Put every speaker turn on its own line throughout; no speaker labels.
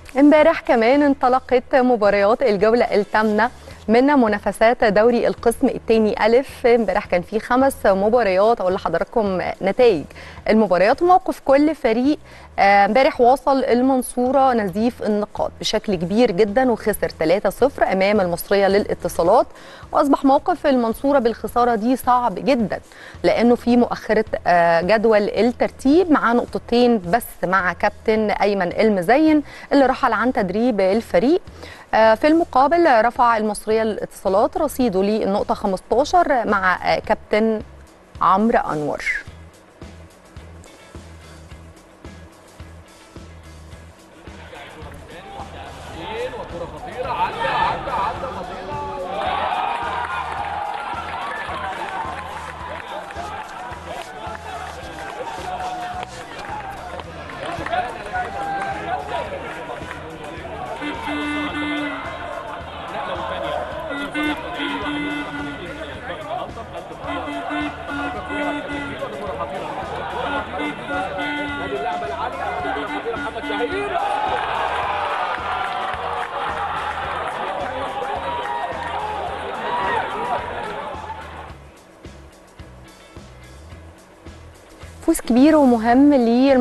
امبارح كمان انطلقت مباريات الجولة الثامنة من منافسات دوري القسم الثاني ألف امبارح كان في خمس مباريات أقول لحضراتكم نتائج المباريات وموقف كل فريق آه، امبارح وصل المنصورة نزيف النقاط بشكل كبير جدا وخسر 3-0 أمام المصرية للاتصالات وأصبح موقف المنصورة بالخسارة دي صعب جدا لأنه في مؤخرة آه، جدول الترتيب مع نقطتين بس مع كابتن أيمن المزين اللي رحل عن تدريب الفريق آه، في المقابل رفع المصرية للاتصالات رصيده للنقطة 15 مع آه، كابتن عمرو أنور فوز كبير ومهم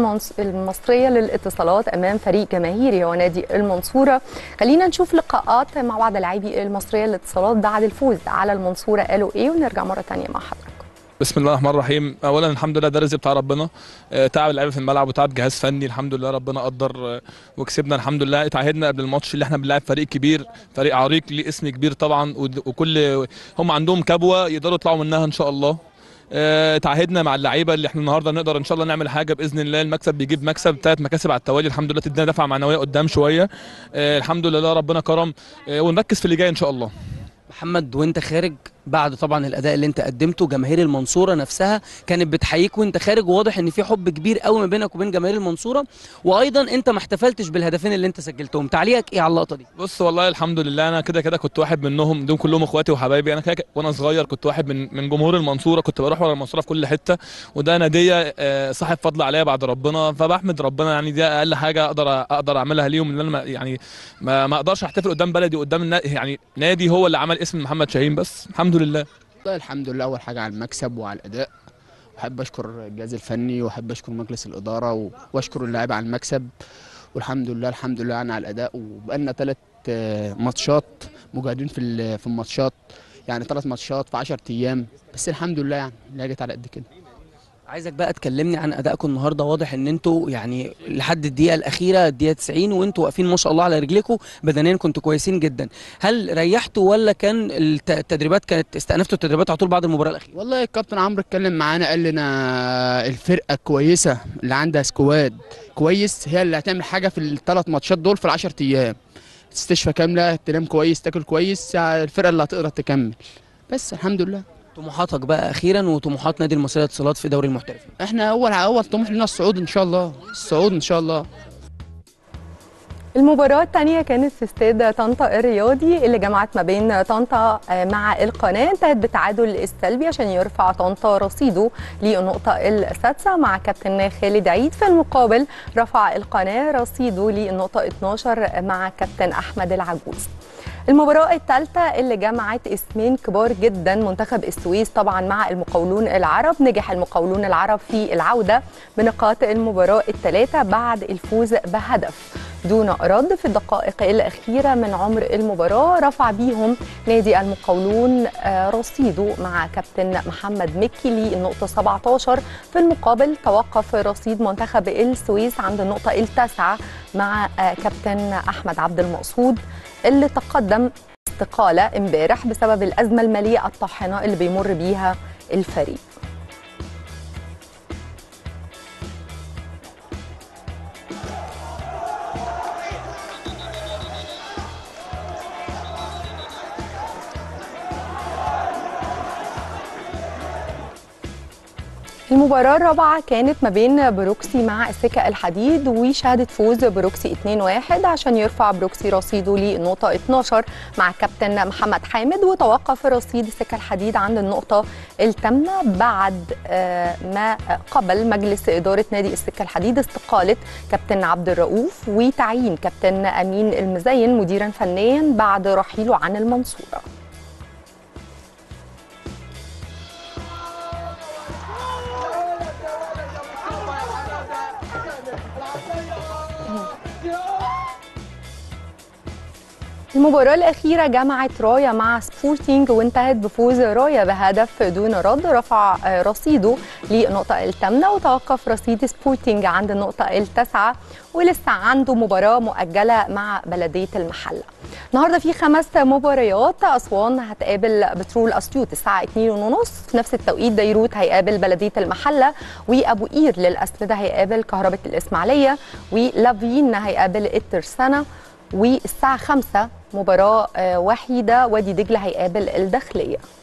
للمصرية للاتصالات أمام فريق جماهيري هو نادي المنصورة خلينا نشوف لقاءات مع بعض لاعبي المصرية للاتصالات بعد الفوز على المنصورة قالوا إيه ونرجع مرة تانية مع حضرتك
بسم الله الرحمن الرحيم اولا الحمد لله ده رزق بتاع ربنا آه، تعب اللعيبه في الملعب وتعب جهاز فني الحمد لله ربنا قدر آه، وكسبنا الحمد لله اتعهدنا قبل الماتش اللي احنا بنلعب فريق كبير فريق عريق ليه اسم كبير طبعا ود- وكل هم عندهم كبوه يقدروا يطلعوا منها ان شاء الله آه، اتعهدنا مع اللعيبه اللي احنا النهارده نقدر ان شاء الله نعمل حاجه باذن الله المكسب بيجيب مكسب ثلاث مكاسب على التوالي الحمد لله تدينا دفعه معنويه قدام شويه آه، الحمد لله ربنا كرم آه، ونركز في اللي جاي ان شاء الله
محمد وانت خارج بعد طبعا الاداء اللي انت قدمته جماهير المنصوره نفسها كانت بتحييك وانت خارج وواضح ان في حب كبير قوي ما بينك وبين جماهير المنصوره وايضا انت ما احتفلتش بالهدفين اللي انت سجلتهم تعليقك ايه على اللقطه دي
بص والله الحمد لله انا كده كده كنت واحد منهم دول كلهم اخواتي وحبايبي انا كده كده وانا صغير كنت واحد من من جمهور المنصوره كنت بروح ورا المنصوره في كل حته وده ناديه آه، صاحب فضل عليا بعد ربنا فبحمد ربنا يعني دي اقل حاجه اقدر اقدر اعملها ليهم ان انا ما- يعني ما, ما اقدرش احتفل قدام بلدي قدام النا... يعني نادي هو اللي عمل اسم محمد شاهين بس الحمد لله
والله الحمد لله اول حاجه على المكسب وعلى الاداء واحب اشكر الجهاز الفني واحب اشكر مجلس الاداره و- واشكر اللاعيبه على المكسب والحمد لله الحمد لله يعني على الاداء وبقالنا ثلاث ماتشات مجاهدين في ال- في الماتشات يعني ثلاث ماتشات في 10 ايام بس الحمد لله يعني اللي جت على قد كده
عايزك بقى تكلمني عن ادائكم النهارده واضح ان انتوا يعني لحد الدقيقه الاخيره الدقيقه 90 وانتوا واقفين ما شاء الله على رجليكم بدنيا كنتوا كويسين جدا هل ريحتوا ولا كان الت- التدريبات كانت استأنفتوا التدريبات على طول بعد المباراه الاخيره
والله الكابتن عمرو اتكلم معانا قال لنا الفرقه كويسه اللي عندها سكواد كويس هي اللي هتعمل حاجه في الثلاث ماتشات دول في العشر ايام استشفى كامله تنام كويس تاكل كويس الفرقه اللي هتقدر تكمل بس الحمد لله
طموحاتك بقى اخيرا وطموحات نادي المصريه للاتصالات في دوري المحترفين
احنا اول اول طموح لنا الصعود ان شاء الله الصعود ان شاء الله
المباراة الثانية كانت في استاد طنطا الرياضي اللي جمعت ما بين طنطا آه، مع القناة انتهت بالتعادل السلبي عشان يرفع طنطا رصيده للنقطة السادسة مع كابتن خالد عيد في المقابل رفع القناة رصيده للنقطة 12 مع كابتن أحمد العجوز المباراة الثالثة اللي جمعت اسمين كبار جدا منتخب السويس طبعا مع المقاولون العرب نجح المقاولون العرب في العودة بنقاط المباراة الثلاثة بعد الفوز بهدف دون رد في الدقائق الأخيرة من عمر المباراة رفع بيهم نادي المقاولون آه، رصيده مع كابتن محمد مكي للنقطة 17 في المقابل توقف رصيد منتخب السويس عند النقطة التاسعة مع آه، كابتن أحمد عبد المقصود اللي تقدم استقالة امبارح بسبب الأزمة المالية الطاحنة اللي بيمر بيها الفريق المباراة الرابعة كانت ما بين بروكسي مع السكة الحديد وشهدت فوز بروكسي 2-1 عشان يرفع بروكسي رصيده لنقطة 12 مع كابتن محمد حامد وتوقف رصيد السكة الحديد عند النقطة الثامنة بعد آه، ما قبل مجلس إدارة نادي السكة الحديد استقالة كابتن عبد الرؤوف وتعيين كابتن أمين المزين مديرا فنيا بعد رحيله عن المنصورة المباراة الأخيرة جمعت رايا مع سبورتينج وانتهت بفوز رايا بهدف دون رد رفع آه، رصيده للنقطة الثامنة وتوقف رصيد سبورتينج عند النقطة التاسعة ولسه عنده مباراة مؤجلة مع بلدية المحلة النهاردة في خمس مباريات أسوان هتقابل بترول أسيوط الساعة 2:30 في نفس التوقيت ديروت هيقابل بلدية المحلة وأبو قير للأسمدة هيقابل كهرباء الإسماعيلية ولافين هيقابل الترسانة والساعة 5 مباراة آه، وحيدة وادي دجلة هيقابل الداخلية